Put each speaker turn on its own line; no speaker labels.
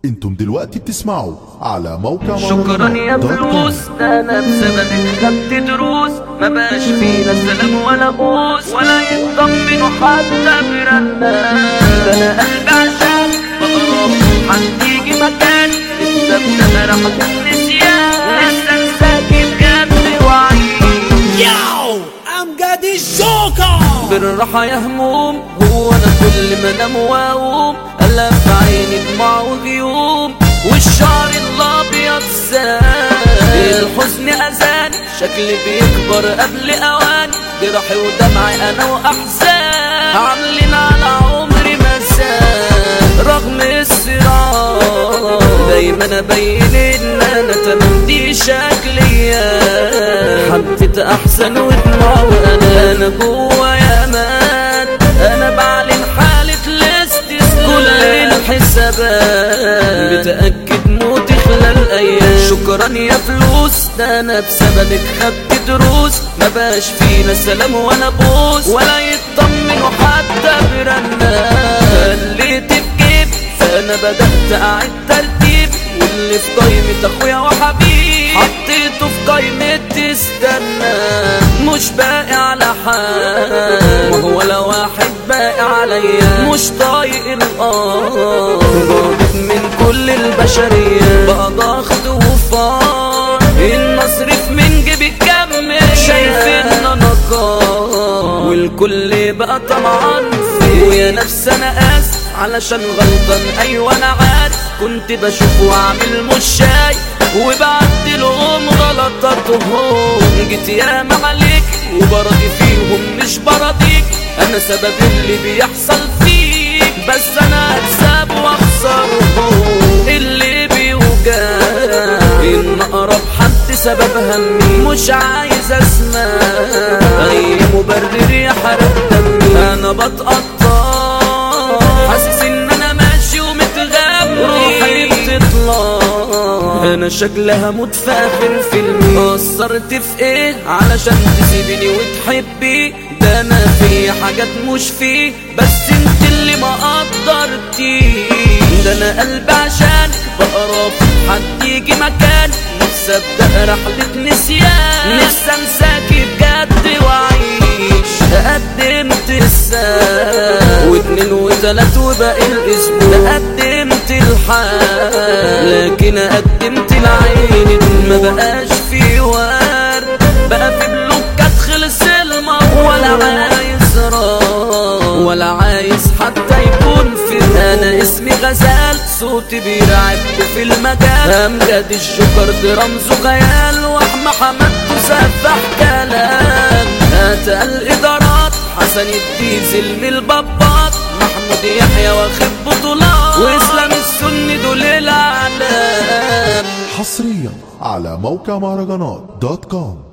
انتم دلوقتي بتسمعوا على موقع
شكرا يا
دوت كوم.
فلوس ده انا بسببك خدت دروس ما بقاش فينا سلام ولا بوس ولا يطمنوا حتى برنات ده انا قلبي عشان بقرب حد يجي مكان لسه بتغرق النسيان لسه انساكي بجد وعيش
Yo, I'm Gaddy Joker.
بالراحة يا هموم هو أنا كل ما أنام وأقوم ألا في عيني دموع وغيوم والشعر الأبيض زاد الحزن أذان شكلي بيكبر قبل أوان جرحي ودمعي أنا وأحزان عاملين على عمري مسان رغم الصراع دايما أبين إن أنا تمام دي شكليا حبيت أحسن ودموع وأنا أنا جوا يا مان أنا بعلن حالة الاستسلام كل الحسابات بتأكد موتي خلال أيام شكرا يا فلوس ده أنا بسببك خدت دروس ما بقاش فينا سلام ولا بوس ولا يطمنوا حتى برنات خليت بجيب فأنا بدأت أعيد ترتيب واللي في قايمة أخويا وحبيب حطيته في قايمة تستنى مش باقي على حال ما هو ولا واحد باقي عليا مش طايق الأرض ضاغط من كل البشرية بقى ضغط وفار النصر في من جيبي كمل شايف ان انا قار والكل بقى طمعان فيا ويا نفسي انا اسف علشان غلطان ايوه انا عارف كنت بشوف واعمل مش شايف وبعدلهم غلطاتهم جيت ياما عليك وبرضي فيهم مش برضيك انا سبب اللي بيحصل فيك بس انا اكسب واخسرهم اللي بيوجع ان اقرب حد سبب همي مش عايز اسمع اي مبرر يحرق دمي انا بتقطع حاسس ان انا ماشي ومتغمي روحي بتطلع انا شكلها هموت في اخر فيلم قصرت في ايه علشان تسيبني وتحبي ده انا في حاجات مش فيه بس انت اللي ما قدرتي ده انا قلبي عشان بقرب حد يجي مكان نفسي ابدا رحلة نسيان نفسي انساكي بجد واعيش قدمت الساعة واتنين وتلات وباقي الاسبوع قدمت الحال لكن قدمت العين ما بقاش في ورد بقى في بلوكات خلص الموضوع ولا عايز راح ولا عايز حتى يكون في انا اسمي غزال صوتي بيرعب في المجال امجد الجوكر دي رمزه خيال واحمى حمد سفح كلام اتقل ادارات حسن الديزل من البابات محمود يحيى واخد بطولات واسلام السني دول الاعلام
حصريا على موقع مهرجانات دوت كوم